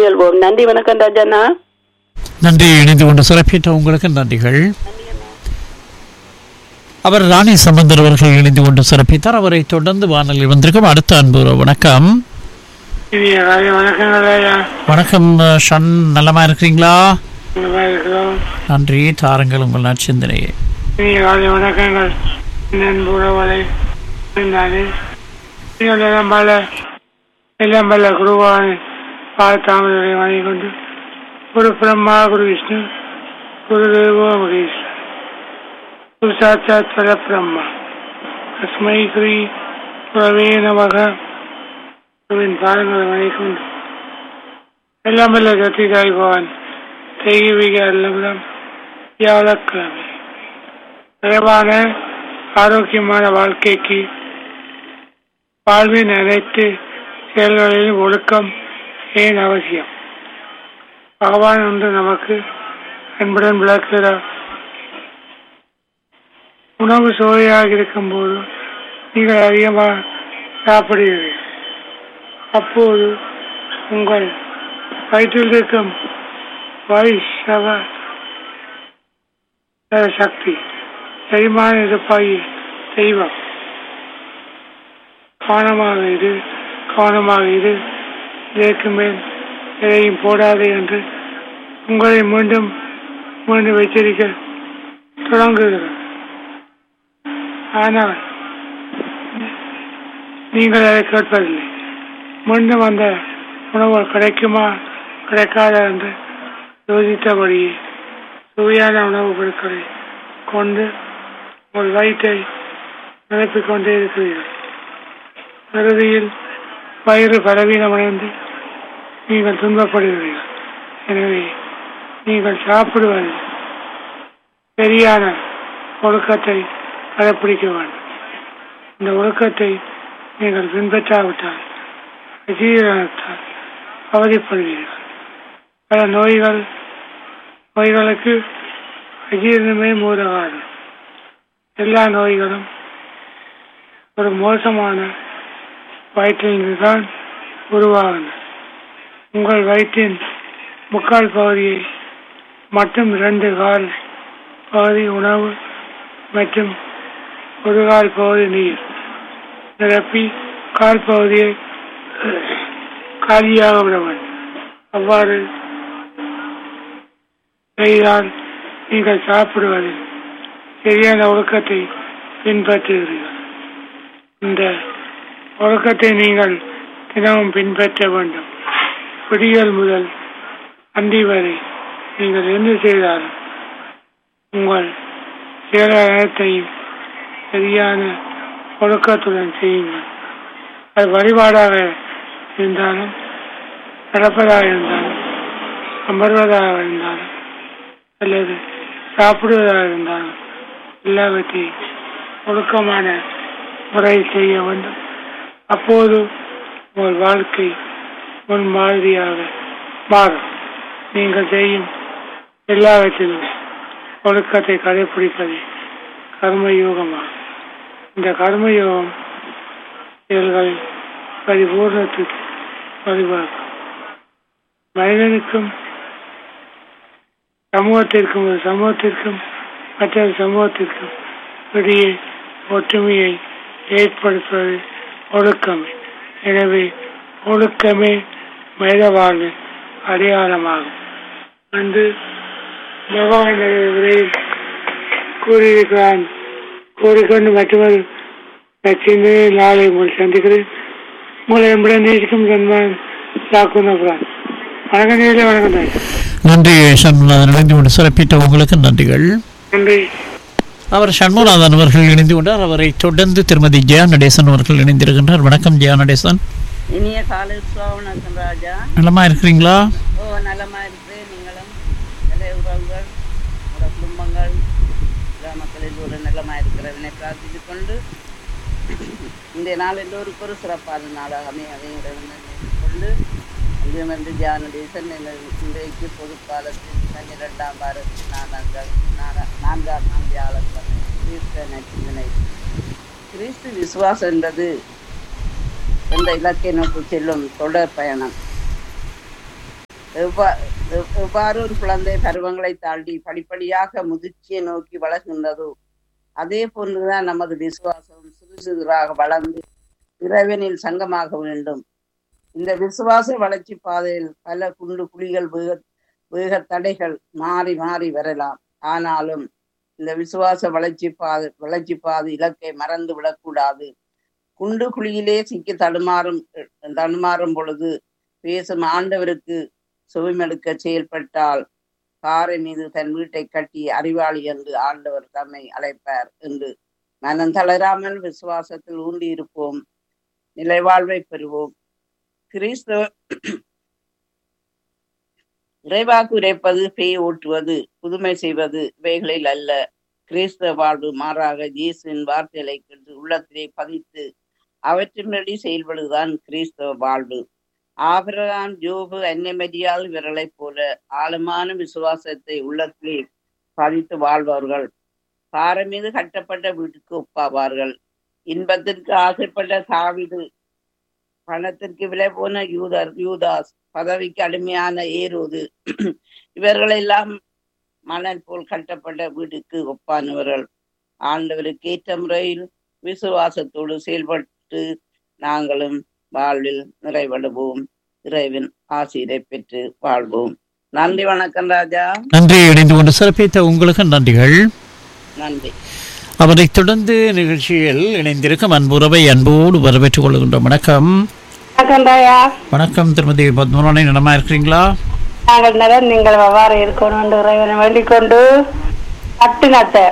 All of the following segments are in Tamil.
முயல்வோம் நன்றி வணக்கம் ராஜண்ணா நன்றி இணைந்து கொண்டு சிறப்பித்த உங்களுக்கு நன்றிகள் அவர் ராணி சம்பந்தர் அவர்கள் இணைந்து கொண்டு சிறப்பித்தார் அவரை தொடர்ந்து வானொலியில் வந்திருக்கும் அடுத்த அன்பு வணக்கம் இனிய காலை வணக்கங்கள் ஐயா வணக்கம் அஹ், ஷன் நலமா இருக்கிறீங்களா நல்லா இருக்கிறோம் நன்றி தாருங்கள் உங்கள் நற்சிந்தனையை இனிய காலை வணக்கங்கள் நண்பு உறவுகளை இருந்தாலே நீங்கள் எல்லாம் பல எல்லாம் பல குருவான் பார்த்தாமலை வாங்கி கொண்டு குரு பிரம்மா குரு விஷ்ணு குரு தேவோ மகேஷ் குரு சாட்சாத் பர பிரம்மா தஸ்மை குரு குரவே நமக குருவின் பாதங்களை வாங்கி கொண்டு எல்லாம் வல்ல கத்திகாய் பவான் தெய்வீக அல்லம் வியாழக்கிழமை நிறைவான ஆரோக்கியமான வாழ்க்கைக்கு வாழ்வின் அனைத்து செயல்களிலும் ஒழுக்கம் ஏன் அவசியம் பகவான் ஒன்று நமக்கு அன்புடன் விளக்குகிறார் உணவு சுவையாக இருக்கும்போது நீங்கள் அதிகமாக சாப்பிடுகிறீர்கள் அப்போது உங்கள் வயிற்றில் இருக்கும் வைஷவ சக்தி செரிமான இருப்பாயி தெய்வம் கவனமாக இரு கவனமாக இரு இதற்கு மேல் எதையும் போடாதே என்று உங்களை மீண்டும் மீண்டும் எச்சரிக்க தொடங்குகிறது ஆனால் நீங்கள் அதை கேட்பதில்லை மீண்டும் அந்த உணவு கிடைக்குமா கிடைக்காதா என்று யோசித்தபடியே சுவையான உணவுப் பொருட்களை கொண்டு உங்கள் வயிற்றை நிரப்பிக் கொண்டே இருக்கிறீர்கள் இறுதியில் வயிறு பலவீனமடைந்து நீங்கள் துன்பப்படுகிறீர்கள் எனவே நீங்கள் சாப்பிடுவது சரியான ஒழுக்கத்தை கடைப்பிடிக்க வேண்டும் இந்த ஒழுக்கத்தை நீங்கள் பின்பற்றாவிட்டால் அஜீரணத்தால் அவதிப்படுவீர்கள் பல நோய்கள் நோய்களுக்கு அஜீரணமே மூல காரணம் எல்லா நோய்களும் ஒரு மோசமான வயிற்றிலிருந்து தான் உருவாகின உங்கள் வயிற்றின் முக்கால் பகுதியை மட்டும் இரண்டு கால் பகுதி உணவு மற்றும் ஒரு கால் பகுதி நீர் நிரப்பி கால் பகுதியை காலியாக விட வேண்டும் அவ்வாறு செய்தால் நீங்கள் சாப்பிடுவதில் சரியான ஒழுக்கத்தை பின்பற்றுகிறீர்கள் இந்த ஒழுக்கத்தை நீங்கள் தினமும் பின்பற்ற வேண்டும் விடியல் முதல் அந்தி வரை நீங்கள் என்ன செய்தாலும் உங்கள் செயல் அனைத்தையும் சரியான ஒழுக்கத்துடன் செய்யுங்கள் அது வழிபாடாக இருந்தாலும் நடப்பதாக இருந்தாலும் அமர்வதாக இருந்தாலும் அல்லது சாப்பிடுவதாக இருந்தாலும் எல்லாவற்றையும் ஒழுக்கமான முறையில் செய்ய வேண்டும் அப்போது உங்கள் வாழ்க்கை முன் மாதிரியாக மாறும் நீங்கள் செய்யும் எல்லாவற்றிலும் ஒழுக்கத்தை கடைபிடிப்பதே கர்மயோகமாகும் இந்த கர்மயோகம் செயல்களை பரிபூர்ணத்துக்கு வழிபார்க்கும் மனிதனுக்கும் சமூகத்திற்கும் ஒரு சமூகத்திற்கும் மற்றொரு சமூகத்திற்கும் இடையே ஒற்றுமையை ஏற்படுத்துவது ஒழுக்கமே எனவே ஒழுக்கமே மனித வாழ்வின் அடையாளமாகும் என்று பகவான் விரைவில் கூறியிருக்கிறான் கூறிக்கொண்டு மற்றொரு நச்சினை நாளை உங்களை சந்திக்கிறேன் உங்களை எம்புடன் நேசிக்கும் சன்மான் தாக்குனப்புறான் வணக்கம் நேரில் வணக்கம் தாய் நன்றி சண்முகநாதன் இணைந்து கொண்டு சிறப்பித்த உங்களுக்கு நன்றிகள் நன்றி அவர் சண்முகநாதன் அவர்கள் இணைந்து கொண்டார் அவரை தொடர்ந்து திருமதி ஜெயா நடேசன் அவர்கள் இணைந்திருக்கின்றார் வணக்கம் ஜெயா நடேசன் இனிய காலை சுவாவணக்கம் ராஜா நலமா இருக்கிறீங்களா ஓ நலமா இருக்கிறேன் நீங்களும் நல்ல உறவுகள் உங்களோட குடும்பங்கள் எல்லா மக்களில் ஒரு நலமா இருக்கிறவனை பிரார்த்தித்துக் கொண்டு இந்த நாள் எல்லோருக்கும் ஒரு சிறப்பான நாளாக அமைய அமைகிறது கொண்டு அங்கேயும் வந்து தியான தேசன் இன்றைக்கு பொதுக்காலத்தில் பன்னிரெண்டாம் வாரத்தில் நான்காம் நான்காம் நான்காம் நாள் வியாழக்கிழமை கிறிஸ்த நச்சிந்தனை கிறிஸ்து விசுவாசம் என்பது என்ற இலக்கை நோக்கி செல்லும் தொடர் பயணம் எவ்வா- எவ்- எவ்வாறு ஒரு குழந்தை பருவங்களை தாண்டி படிப்படியாக முதிர்ச்சியை நோக்கி வளர்கின்றதோ அதே போன்றுதான் நமது விசுவாசம் சிறு சிறுதாக வளர்ந்து இறைவனில் சங்கமாக வேண்டும் இந்த விசுவாச வளர்ச்சி பாதையில் பல குண்டு குழிகள் வேக வேக தடைகள் மாறி மாறி வரலாம் ஆனாலும் இந்த விசுவாச வளர்ச்சி பாதை வளர்ச்சி பாதை இலக்கை மறந்து விடக்கூடாது குண்டு குழியிலே சிக்கி தடுமாறும் தடுமாறும் பொழுது பேசும் ஆண்டவருக்கு சுவைமெடுக்க செயல்பட்டால் பாறை மீது தன் வீட்டை கட்டி அறிவாளி என்று ஆண்டவர் தம்மை அழைப்பார் என்று மனம் தளராமல் விசுவாசத்தில் ஊன்றி இருப்போம் நிலைவாழ்வை பெறுவோம் கிறிஸ்தவ இறைவாக்கு உரைப்பது பேய் ஓட்டுவது புதுமை செய்வது இவைகளில் அல்ல கிறிஸ்தவ வாழ்வு மாறாக இயேசுவின் வார்த்தைகளை கேட்டு உள்ளத்திலே பதித்து அவற்றின்படி செயல்படுவதுதான் கிறிஸ்தவ வாழ்வு ஆபிரகாம் ஜோபு அன்னைமதியால் இவர்களைப் போல ஆழமான விசுவாசத்தை உள்ளத்திலே பதித்து வாழ்பவர்கள் பாறை மீது கட்டப்பட்ட வீட்டுக்கு ஒப்பாவார்கள் இன்பத்திற்கு ஆசைப்பட்ட தாவிது பணத்திற்கு விலை போன யூதர் யூதாஸ் பதவிக்கு அடிமையான ஏரோது இவர்களெல்லாம் மணல் போல் கட்டப்பட்ட வீட்டுக்கு ஒப்பானவர்கள் ஆண்டவருக்கு ஏற்ற முறையில் விசுவாசத்தோடு செயல்பட்டு நாங்களும் வாழ்வில் நிறைவடைவோம் இறைவன் ஆசிரை பெற்று வாழ்வோம் நன்றி வணக்கம் ராஜா நன்றி இணைந்து கொண்டு சிறப்பித்த உங்களுக்கு நன்றிகள் நன்றி அவரைத் தொடர்ந்து நிகழ்ச்சியில் இணைந்திருக்கும் அன்புறவை அன்போடு வரவேற்றுக் கொள்கின்றோம் வணக்கம் வணக்கம்டாயா வணக்கம் திருமதி பத்மராணி நலமா இருக்கிறீங்களா நாங்கள் நலன் நீங்கள் எவ்வாறு இருக்கணும் என்று இறைவனை வேண்டிக் கொண்டு பட்டினத்தர்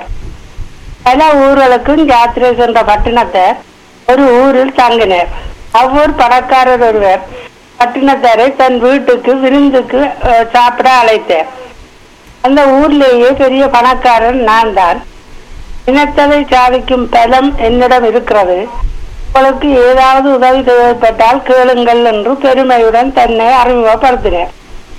பல ஊர்களுக்கும் யாத்திரை சென்ற பட்டினத்தர் ஒரு ஊரில் தங்கினர் அவ்வூர் பணக்காரர் ஒருவர் பட்டினத்தாரை தன் வீட்டுக்கு விருந்துக்கு அஹ், சாப்பிட அழைத்தார் அந்த ஊர்லேயே பெரிய பணக்காரன் நான் தான் இனத்ததை சாதிக்கும் பலம் என்னிடம் இருக்கிறது உங்களுக்கு ஏதாவது உதவி தேவைப்பட்டால் கேளுங்கள் என்று பெருமையுடன் தன்னை அறிமுகப்படுத்தினார்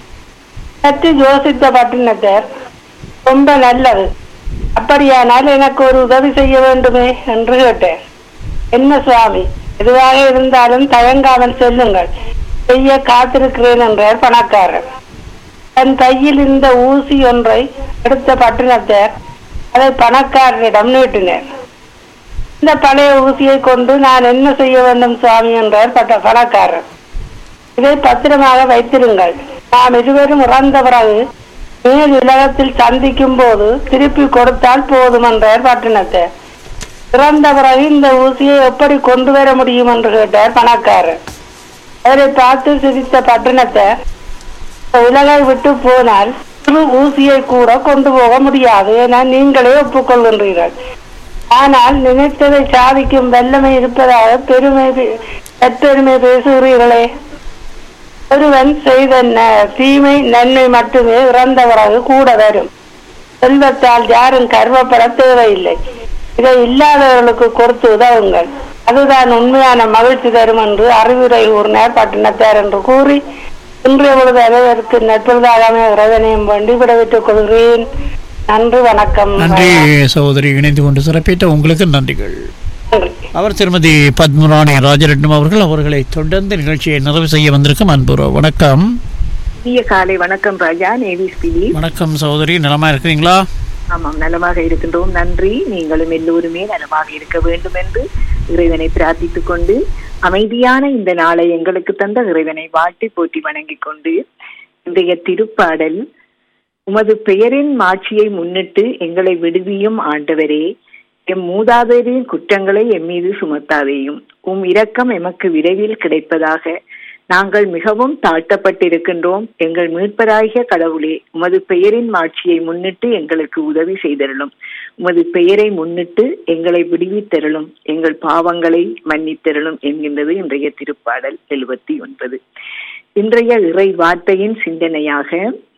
சற்று யோசித்த பட்டினத்தர் ரொம்ப நல்லது அப்படியானால் எனக்கு ஒரு உதவி செய்ய வேண்டுமே என்று கேட்டேன் என்ன சுவாமி எதுவாக இருந்தாலும் தயங்காமல் சொல்லுங்கள் செய்ய காத்திருக்கிறேன் என்றார் பணக்காரர் தன் கையில் இருந்த ஊசி ஒன்றை எடுத்த பட்டினத்தர் அதை பணக்காரரிடம் நீட்டினார் இந்த பழைய ஊசியை கொண்டு நான் என்ன செய்ய வேண்டும் சுவாமி என்றார் பட்ட- பணக்காரர் இதை பத்திரமாக வைத்திருங்கள் நாம் இருவரும் இறந்த பிறகு மேல் உலகத்தில் சந்திக்கும் போது திருப்பி கொடுத்தால் போதும் என்றார் பட்டினத்தர் இறந்த பிறகு இந்த ஊசியை எப்படி கொண்டு வர முடியும் என்று கேட்டார் பணக்காரர் அவரை பார்த்து சிரித்த பட்டினத்தர் உலகை விட்டு போனால் ஒரு ஊசியை கூட கொண்டு போக முடியாது என நீங்களே ஒப்புக்கொள்கின்றீர்கள் ஆனால் நினைத்ததை சாதிக்கும் வல்லமை இருப்பதாக பெருமை பே- தற்பெருமை பேசுகிறீர்களே ஒருவன் செய்த ந- தீமை நன்மை மட்டுமே இறந்த பிறகு கூட வரும் செல்வத்தால் யாரும் கர்வப்பட தேவையில்லை இதை இல்லாதவர்களுக்கு கொடுத்து உதவுங்கள் அதுதான் உண்மையான மகிழ்ச்சி தரும் என்று அறிவுரை கூறினார் பட்டினத்தார் என்று கூறி இன்றைய பொழுது அனைவருக்கு நட்புதாகவே இறைவனையும் வேண்டி விடைபெற்றுக் கொள்கிறேன் நன்றி வணக்கம் நன்றி சகோதரி இணைந்து கொண்டு சிறப்பித்த உங்களுக்கு நன்றிகள் நன்றி. அவர் திருமதி பத்மராணி ராஜரட்னம் அவர்கள் அவர்களை தொடர்ந்து நிகழ்ச்சியை நிறைவு செய்ய வந்திருக்கும் அன்புறவு வணக்கம் இனிய காலை வணக்கம் ராஜா நேவிஸ் பிலி வணக்கம் சகோதரி நலமா இருக்கிறீங்களா ஆமாம் நலமாக இருக்கின்றோம் நன்றி நீங்களும் எல்லோருமே நலமாக இருக்க வேண்டும் என்று இறைவனை பிரார்த்தித்துக் கொண்டு அமைதியான இந்த நாளை எங்களுக்கு தந்த இறைவனை வாழ்த்தி போற்றி வணங்கிக் கொண்டு இன்றைய திருப்பாடல் உமது பெயரின் மாட்சியை முன்னிட்டு எங்களை விடுவியும் ஆண்டவரே எம் மூதாதையரின் குற்றங்களை எம் மீது சுமத்தாதேயும் உம் இரக்கம் எமக்கு விரைவில் கிடைப்பதாக நாங்கள் மிகவும் தாழ்த்தப்பட்டிருக்கின்றோம் எங்கள் மீட்பராகிய கடவுளே உமது பெயரின் மாட்சியை முன்னிட்டு எங்களுக்கு உதவி செய்தருளும் உமது பெயரை முன்னிட்டு எங்களை விடுவித்தருளும் எங்கள் பாவங்களை மன்னித்தருளும் என்கின்றது இன்றைய திருப்பாடல் எழுபத்தி ஒன்பது இன்றைய இறை வார்த்தையின் சிந்தனையாக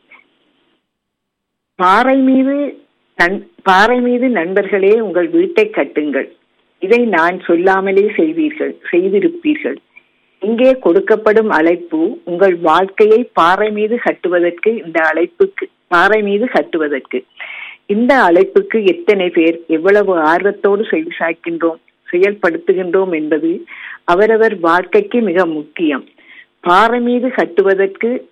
பாறை மீது நண்- பாறை மீது நண்பர்களே உங்கள் வீட்டை கட்டுங்கள் இதை நான் சொல்லாமலே செய்வீர்கள் செய்திருப்பீர்கள் இங்கே கொடுக்கப்படும் அழைப்பு உங்கள் வாழ்க்கையை பாறை மீது கட்டுவதற்கு இந்த அழைப்புக்கு பாறை மீது கட்டுவதற்கு இந்த அழைப்புக்கு எத்தனை பேர் எவ்வளவு ஆர்வத்தோடு செவி சாய்க்கின்றோம் செயல்படுத்துகின்றோம் என்பது அவரவர் வாழ்க்கைக்கு மிக முக்கியம் பாறை மீது கட்டுவதற்கு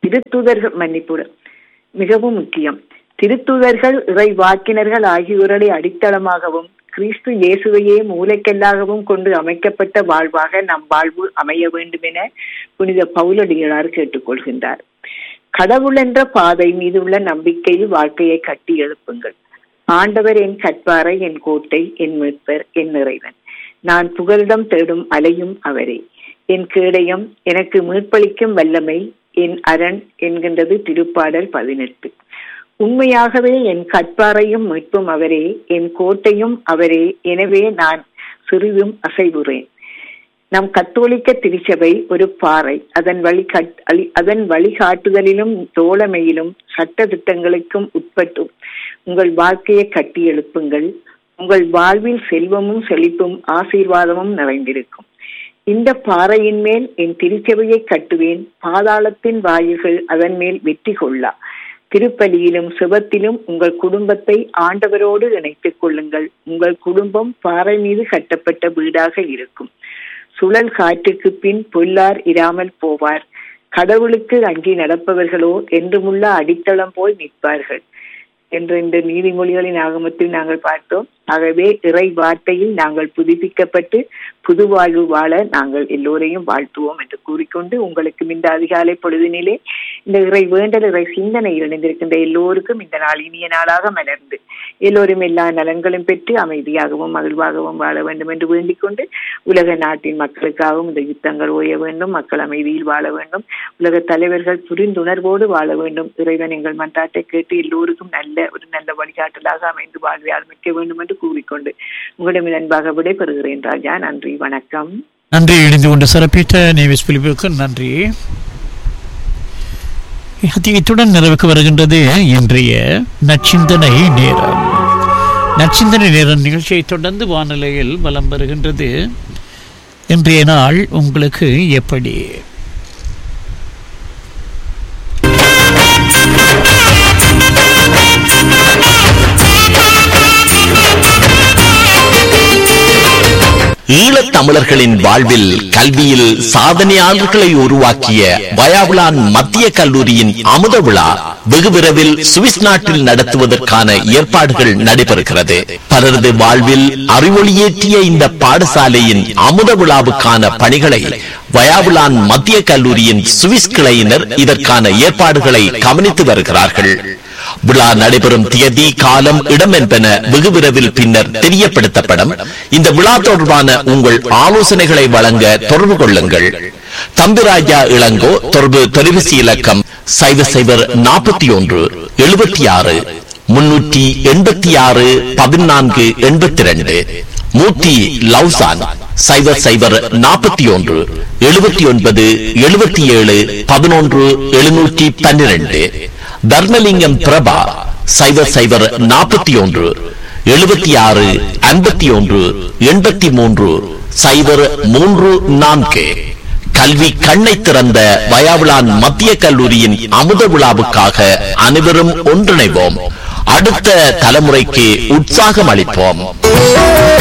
திருத்துதர்கள் மன்னிப்புடன் மிகவும் முக்கியம் திருத்துதர்கள் இறை வாக்கினர்கள் ஆகியோரை அடித்தளமாகவும் கிறிஸ்து இயேசுவையே மூளைக்கல்லாகவும் கொண்டு அமைக்கப்பட்ட வாழ்வாக நம் வாழ்வு அமைய வேண்டும் என புனித பவுலடிகளார் கேட்டுக்கொள்கின்றார் கடவுள் என்ற பாதை மீதுள்ள நம்பிக்கையில் வாழ்க்கையை கட்டி எழுப்புங்கள் ஆண்டவர் என் கற்பாரை என் கோட்டை என் மீட்பர் என் நிறைவன் நான் புகலிடம் தேடும் அலையும் அவரே என் கேடயம் எனக்கு மீட்பளிக்கும் வல்லமை என் அரண் என்கின்றது திருப்பாடல் பதினெட்டு உண்மையாகவே என் கற்பாரையும் மீட்பும் அவரே என் கோட்டையும் அவரே எனவே நான் சிறிதும் அசைவுறேன் நம் கத்தோலிக்க திருச்சபை ஒரு பாறை அதன் வழி அதன் வழிகாட்டுதலிலும் தோழமையிலும் சட்ட திட்டங்களுக்கும் உட்பட்டும் உங்கள் வாழ்க்கையை கட்டி எழுப்புங்கள் உங்கள் வாழ்வில் செல்வமும் செழிப்பும் ஆசீர்வாதமும் நிறைந்திருக்கும் இந்த பாறையின் மேல் என் திருச்சபையை கட்டுவேன் பாதாளத்தின் வாயில்கள் அதன் மேல் வெற்றி கொள்ளா திருப்பலியிலும் சிவத்திலும் உங்கள் குடும்பத்தை ஆண்டவரோடு இணைத்துக் கொள்ளுங்கள் உங்கள் குடும்பம் பாறை மீது கட்டப்பட்ட வீடாக இருக்கும் சுழல் காற்றுக்கு பின் பொல்லார் இராமல் போவார் கடவுளுக்கு அஞ்சி நடப்பவர்களோ என்றுமுள்ள அடித்தளம் போய் நிற்பார்கள் என்ற இந்த நீதிமொழிகளின் ஆகமத்தில் நாங்கள் பார்த்தோம் ஆகவே இறை வார்த்தையில் நாங்கள் புதுப்பிக்கப்பட்டு புது வாழ்வு வாழ நாங்கள் எல்லோரையும் வாழ்த்துவோம் என்று கூறிக்கொண்டு உங்களுக்கு இந்த அதிகாலை பொழுதினிலே இந்த இறை வேண்டல் இறை சிந்தனையில் இணைந்திருக்கின்ற எல்லோருக்கும் இந்த நாள் இனிய நாளாக மலர்ந்து எல்லோரும் எல்லா நலன்களும் பெற்று அமைதியாகவும் மகிழ்வாகவும் வாழ வேண்டும் என்று வேண்டிக் கொண்டு உலக நாட்டின் மக்களுக்காகவும் இந்த யுத்தங்கள் ஓய வேண்டும் மக்கள் அமைதியில் வாழ வேண்டும் உலக தலைவர்கள் புரிந்துணர்வோடு வாழ வேண்டும் இறைவன் எங்கள் மன்றாட்டை கேட்டு எல்லோருக்கும் நல்ல ஒரு நல்ல வழிகாட்டலாக அமைந்து வாழ்வை ஆரம்பிக்க வேண்டும் என்று கூறிக்கொண்டு உங்களிடம் அன்பாக விடைபெறுகிறேன் ராஜா நன்றி வணக்கம் நன்றி இணைந்து கொண்டு சிறப்பித்த நேவிஸ் பிலிப்புக்கு நன்றி இத்துடன் நிறைவுக்கு வருகின்றது இன்றைய நச்சிந்தனை நேரம் நச்சிந்தனை நேரம் நிகழ்ச்சியை தொடர்ந்து வானிலையில் வலம் வருகின்றது இன்றைய நாள் உங்களுக்கு எப்படி ஈழத் தமிழர்களின் வாழ்வில் கல்வியில் சாதனையாளர்களை உருவாக்கிய வயாவிலான் மத்திய கல்லூரியின் அமுத விழா வெகு விரைவில் சுவிஸ் நாட்டில் நடத்துவதற்கான ஏற்பாடுகள் நடைபெறுகிறது பலரது வாழ்வில் அறிவொளியேற்றிய இந்த பாடசாலையின் அமுத விழாவுக்கான பணிகளை வயாவிலான் மத்திய கல்லூரியின் சுவிஸ் கிளையினர் இதற்கான ஏற்பாடுகளை கவனித்து வருகிறார்கள் விழா நடைபெறும் தேதி காலம் இடம் என்பன வெகு விரைவில் பின்னர் தெரியப்படுத்தப்படும் இந்த விழா தொடர்பான உங்கள் ஆலோசனைகளை வழங்க தொடர்பு கொள்ளுங்கள் தம்பிராஜா இளங்கோ தொடர்பு தொலைபேசி இலக்கம் சைவர் சைவர் நாற்பத்தி ஒன்று எழுபத்தி ஆறு முன்னூற்றி எண்பத்தி ஆறு பதினான்கு எண்பத்தி ரெண்டு மூர்த்தி லவ்சான் சைவர் சைவர் நாற்பத்தி ஒன்று எழுபத்தி ஒன்பது எழுபத்தி ஏழு பதினொன்று எழுநூற்றி பன்னிரண்டு தர்மலிங்கம் பிரபா சைவர் சைவர் நாற்பத்தி ஒன்று எழுபத்தி ஆறு ஐம்பத்தி ஒன்று எண்பத்தி மூன்று சைவர் மூன்று நான்கு கல்வி கண்ணை திறந்த வயாவிலான் மத்திய கல்லூரியின் அமுத விழாவுக்காக அனைவரும் ஒன்றிணைவோம் அடுத்த தலைமுறைக்கு உற்சாகம் அளிப்போம்